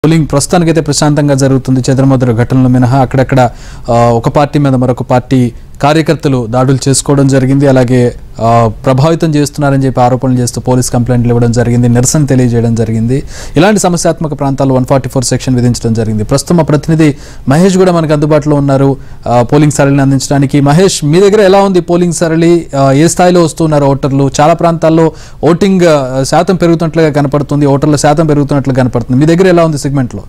Polling ప్రస్తుతానికైతే ప్రశాంతంగా జరుగుతుంది చెదరమదురు ఘటనలు మినహా అక్కడక్కడ ఆ, ఒక పార్టీ మీద మరొక పార్టీ కార్యకర్తలు దాడులు చేసుకోవడం జరిగింది అలాగే ఆ, ప్రభావితం చేస్తున్నారని చెప్పి ఆరోపణలు చేస్తూ పోలీస్ కంప్లైంట్లు ఇవ్వడం జరిగింది నిరసన తెలియజేయడం జరిగింది ఇలాంటి సమస్యాత్మక ప్రాంతాల్లో వన్ ఫార్టీ ఫోర్ సెక్షన్ విధించడం జరిగింది ప్రస్తుతం మా ప్రతినిధి మహేష్ కూడా మనకు అందుబాటులో ఉన్నారు ఆ, పోలింగ్ సరళిని అందించడానికి మహేష్ మీ దగ్గర ఎలా ఉంది పోలింగ్ సరళి ఆ, ఏ స్థాయిలో వస్తున్నారు ఓటర్లు చాలా ప్రాంతాల్లో ఓటింగ్ ఆ, శాతం పెరుగుతున్నట్లుగా కనపడుతుంది ఓటర్ల శాతం పెరుగుతున్నట్లు కనపడుతుంది మీ దగ్గర ఎలా ఉంది సెగ్మెంట్లో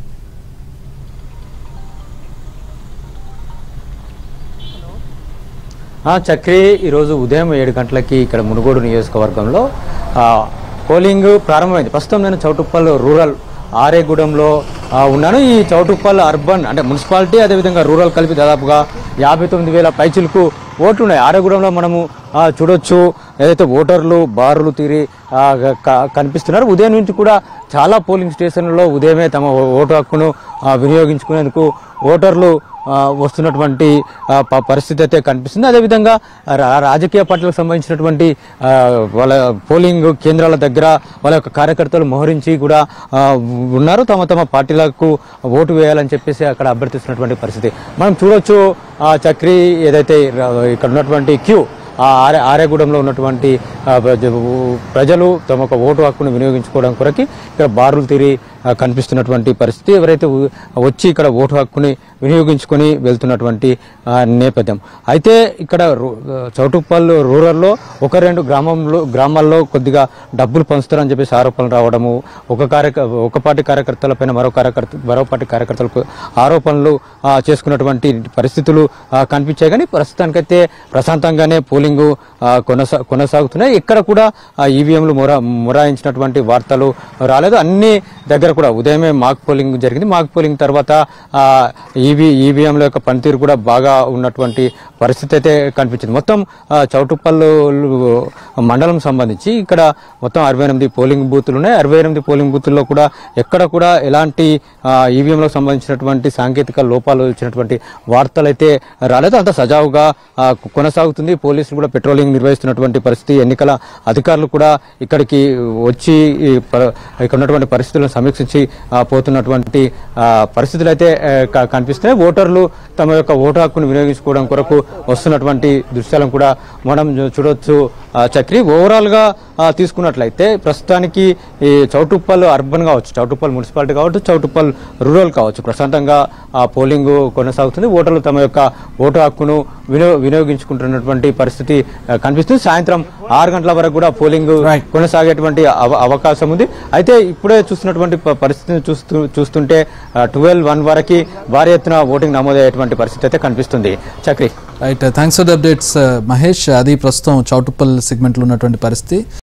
ఆ, చక్రి ఈరోజు ఉదయం ఏడు గంటలకి ఇక్కడ మునుగోడు నియోజకవర్గంలో ఆ, పోలింగ్ ప్రారంభమైంది ప్రస్తుతం నేను చౌటుప్పల్ రూరల్ ఆరేగూడెంలో ఆ, ఉన్నాను ఈ చౌటుప్పల్ అర్బన్ అంటే మున్సిపాలిటీ అదేవిధంగా రూరల్ కలిపి దాదాపుగా యాభై తొమ్మిది వేల పైచులకు ఓట్లు ఉన్నాయి ఆరేగూడెంలో మనము ఆ, చూడొచ్చు ఏదైతే ఓటర్లు బారులు తీరి ఆ, క- కనిపిస్తున్నారు ఉదయం నుంచి కూడా చాలా పోలింగ్ స్టేషన్లలో ఉదయమే తమ ఓ- ఓటు హక్కును ఆ, వినియోగించుకునేందుకు ఓటర్లు ఆ, వస్తున్నటువంటి ఆ, ప- పరిస్థితి అయితే కనిపిస్తుంది అదేవిధంగా రా- రాజకీయ పార్టీలకు సంబంధించినటువంటి ఆ, వాళ్ళ పోలింగ్ కేంద్రాల దగ్గర వాళ్ళ యొక్క కార్యకర్తలు మోహరించి కూడా ఆ, ఉన్నారు తమ తమ పార్టీలకు ఓటు వేయాలని చెప్పేసి అక్కడ అభ్యర్థిస్తున్నటువంటి పరిస్థితి మనం చూడొచ్చు ఆ చక్రి ఏదైతే ర- ఇక్కడ ఉన్నటువంటి క్యూ ఆ ఆరే ఆరేగూడెంలో ఉన్నటువంటి ఆ, ప్రజ- ప్రజలు తమ యొక్క ఓటు హక్కును వినియోగించుకోవడం కొరకి ఇక్కడ బారులు తీరి ఆ, కనిపిస్తున్నటువంటి పరిస్థితి ఎవరైతే ఉ- వచ్చి ఇక్కడ ఓటు హక్కుని వినియోగించుకొని వెళ్తున్నటువంటి ఆ, నేపథ్యం అయితే ఇక్కడ రు- చౌటుప్పల్ రూరల్లో ఒక రెండు గ్రామంలో గ్రామాల్లో కొద్దిగా డబ్బులు పంచుతారని చెప్పేసి ఆరోపణలు రావడము ఒక కార్యక ఒక పార్టీ కార్యకర్తలపైన మరో కార్యకర్త మరో పార్టీ కార్యకర్తలకు ఆరోపణలు ఆ, చేసుకున్నటువంటి పరిస్థితులు ఆ, కనిపించాయి కానీ ప్రస్తుతానికైతే ప్రశాంతంగానే పోలింగ్ కొనసా కొనసాగుతున్నాయి ఇక్కడ కూడా ఈవీఎంలు మొరా మొరాయించినటువంటి వార్తలు రాలేదు అన్ని దగ్గర కూడా ఉదయమే మాక్ పోలింగ్ జరిగింది మాక్ పోలింగ్ తర్వాత ఈవీ ఈవీఎంల యొక్క పనితీరు కూడా బాగా ఉన్నటువంటి పరిస్థితి అయితే కనిపించింది మొత్తం ఆ, చౌటుప్పల్లు మండలం సంబంధించి ఇక్కడ మొత్తం అరవై ఎనిమిది పోలింగ్ బూతులు ఉన్నాయి అరవై ఎనిమిది పోలింగ్ బూతుల్లో కూడా ఎక్కడ కూడా ఎలాంటి ఈవీఎంలకు సంబంధించినటువంటి సాంకేతిక లోపాలు వచ్చినటువంటి వార్తలు అయితే రాలేదు అంత సజావుగా ఆ, కొనసాగుతుంది పోలీసులు కూడా పెట్రోలింగ్ నిర్వహిస్తున్నటువంటి పరిస్థితి ఎన్నికల అధికారులు కూడా ఇక్కడికి వచ్చి ఈ ప- ఇక్కడ ఉన్నటువంటి పరిస్థితులను సమీక్షించి ఆ, పోతున్నటువంటి ఆ, పరిస్థితులు అయితే ఆ, క- కనిపిస్తున్నాయి ఓటర్లు తమ యొక్క ఓటు హక్కును వినియోగించుకోవడం కొరకు వస్తున్నటువంటి దృశ్యాలను కూడా మనం చూడొచ్చు ఆ, చక్రి ఓవరాల్ గా ఆ, తీసుకున్నట్లయితే ప్రస్తుతానికి ఈ చౌటుప్పల్ అర్బన్ కావచ్చు చౌటుప్పల్ మున్సిపాలిటీ కావచ్చు చౌటుప్పల్ రూరల్ కావచ్చు ప్రశాంతంగా ఆ పోలింగ్ కొనసాగుతుంది ఓటర్లు తమ యొక్క ఓటు హక్కును వినియో వినియోగించుకుంటున్నటువంటి పరిస్థితి ఆ, కనిపిస్తుంది సాయంత్రం ఆరు గంటల వరకు కూడా పోలింగ్ Right. కొనసాగేటువంటి అవ- అవకాశం ఉంది అయితే ఇప్పుడే చూస్తున్నటువంటి ప- పరిస్థితిని చూస్తూ చూస్తుంటే ట్వెల్వ్ వన్ వరకు భారీ ఎత్తున ఓటింగ్ నమోదయ్యేటువంటి పరిస్థితి అయితే కనిపిస్తుంది Chakri right thanks for the updates Mahesh అది ప్రస్తుతం చౌటుప్పల్ సెగ్మెంట్లో ఉన్నటువంటి పరిస్థితి